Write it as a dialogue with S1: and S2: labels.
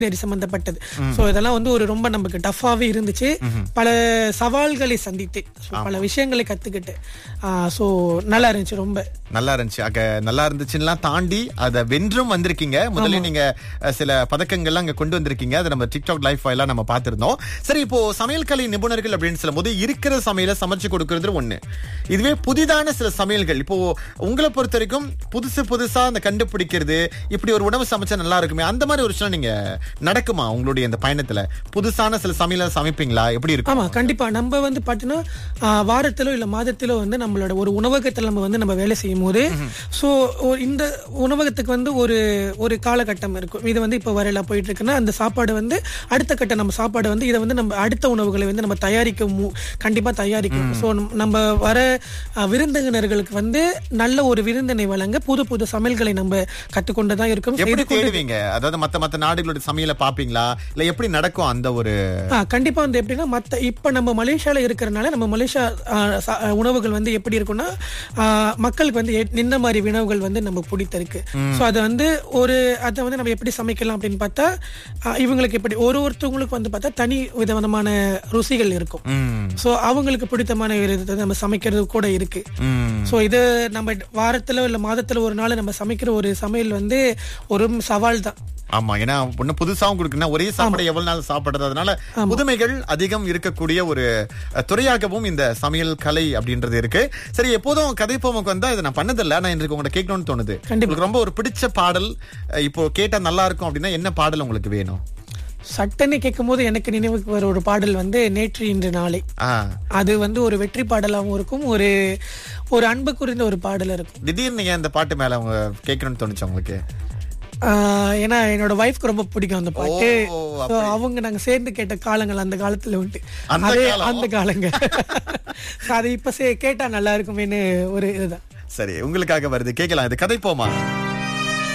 S1: நெறி சம்பந்தப்பட்டது சோ இதெல்லாம் வந்து ஒரு ரொம்ப நமக்கு டஃபாவே இருந்துச்சு பல சவால்களை சந்தித்து so பல விஷயங்களை கத்துக்கிட்டு சோ நல்லா இருந்துச்சு ரொம்ப
S2: நல்லா இருந்துச்சு அங்க நல்லா இருந்துச்சுன்னா தாண்டி அதை வென்றும் வந்திருக்கீங்க முதல்ல நீங்க அஹ், சில பதக்கங்கள்லாம் அங்க கொண்டு வந்திருக்கீங்க அதை நம்ம டிக்டாக் லைஃப் எல்லாம் நம்ம பார்த்திருந்தோம் சரி இப்போ சமையல் கலை நிபுணர்கள் அப்படின்னு சொல்லும் போது இருக்கிற சமையலை சமைச்சு கொடுக்கறது ஒண்ணு இதுவே புதிதான சில சமையல்கள் இப்போ உங்களை பொறுத்த வரைக்கும் புதுசு புதுசா அந்த கண்டுபிடிக்கிறது இப்படி ஒரு உணவு சமைச்சா நல்லா இருக்குமே அந்த மாதிரி ஒரு விஷயம் நீங்க நடக்குமா உங்களுடைய இந்த பயணத்துல புதுசான சில சமையலை சமைப்பீங்களா எப்படி இருக்கும்
S1: ஆமா கண்டிப்பா நம்ம வந்து பாத்தீங்கன்னா ஆஹ், வாரத்திலோ இல்ல மாதத்திலோ வந்து நம்மளோட ஒரு உணவகத்துல நம்ம வந்து நம்ம வேலை செய்யும் போது சோ இந்த உணவகத்துக்கு வந்து ஒரு ஒரு காலகட்டம் இருக்கும் இது வந்து இப்ப வரையில போயிட்டு இருக்குன்னா அந்த சாப்பாடு வந்து அடுத்த கட்ட நம்ம சாப்பாடு வந்து இதை வந்து நம்ம அடுத்த உணவுகளை வந்து நம்ம தயாரிக்க மு- கண்டிப்பா தயாரிக்கணும் சோ நம்ம வர ஆஹ், விருந்தினர்களுக்கு வந்து நல்ல ஒரு விருந்தினை வழங்க புது புது சமையல்களை நம்ம கத்துக்கொண்டு தான் இருக்கோம்
S2: எப்படி
S1: செய்து கொண்டு
S2: தேடுவீங்க அதாவது மத்த மத்த நாடுகளோட சமையலை பாப்பீங்களா இல்ல எப்படி நடக்கும் அந்த ஒரு
S1: ஆ, கண்டிப்பா வந்து எப்படின்னா மத்த இப்ப நம்ம மலேசியால இருக்கிறனால நம்ம மலேசியா ஆ, ச- ஆ, உணவுகள் வந்து எப்படி இருக்கும்னா ஆ, மக்களுக்கு வந்து எ- இந்த மாதிரி உணவுகள் வந்து நமக்கு பிடித்திருக்கு சோ அது வந்து ஒரு அதை வந்து நம்ம எப்படி சமைக்கலாம் அப்படின்னு பார்த்தா ஆ, இவங்களுக்கு எப்படி ஒரு ஒருத்தவங்களுக்கு வந்து பார்த்தா தனி விதமான ருசிகள் இருக்கும்
S2: ம்,
S1: சோ அவங்களுக்கு பிடித்தமான விதத்தை நம்ம சமைக்கிறது கூட இருக்கு
S2: ம்.
S1: சோ இது நம்ம வாரத்துல இல்ல மாதத்துல ஒரு நாள் நம்ம சமைக்கிற ஒரு சமையல் வந்து ஒரு சவால் தான்
S2: ஆமா ஏன்னா ஒண்ணு புதுசாவும் கொடுக்கணும் ஒரே சாப்பாடு எவ்வளவு நாள் சாப்பிடுறது அதனால புதுமைகள் அதிகம் இருக்கக்கூடிய ஒரு அஹ், துறையாகவும் இந்த சமையல் கலை அப்படின்றது இருக்கு சரி எப்போதும் கதை போமுக்கு வந்தா இதை நான் பண்ணதில்ல நான் இன்றைக்கு உங்கள்ட்ட கேட்கணும்னு தோணுது
S1: கண்டிப்பா.
S2: உங்களுக்கு ரொம்ப ஒரு பிடிச்ச பாடல் அஹ், இப்போ கேட்டா நல்லா இருக்கும் அப்படின்னா என்ன பாடல் உங்களுக்கு வேணும்
S1: சட்டனை கேட்கும் போது எனக்கு நினைவுக்கு வர ஒரு பாடல் வந்து நேற்று இன்று நாளை
S2: ஆ
S1: அது வந்து ஒரு வெற்றி பாடலாகவும் இருக்கும் ஒரு ஒரு அன்பு குறிந்த ஒரு பாடல் இருக்கும்
S2: திடீர்னு ஏன் இந்த பாட்டு மேல அவங்க கேட்கணும்னு தோணுச்சு உங்களுக்கு
S1: ஆஹ் ஏன்னா என்னோட ஒய்ஃப்க்கு ரொம்ப பிடிக்கும் அந்த பாட்டு
S2: ஓ,
S1: So, அவங்க நாங்க சேர்ந்து கேட்ட காலங்கள் அந்த காலத்துல உண்டு
S2: அந்த
S1: அதே
S2: காலம்?
S1: அந்த காலங்க So, அது இப்ப சே- கேட்டா நல்லா இருக்குமேன்னு ஒரு இதுதான்
S2: சரி உங்களுக்காக வருது கேட்கலாம் இது கதை போமா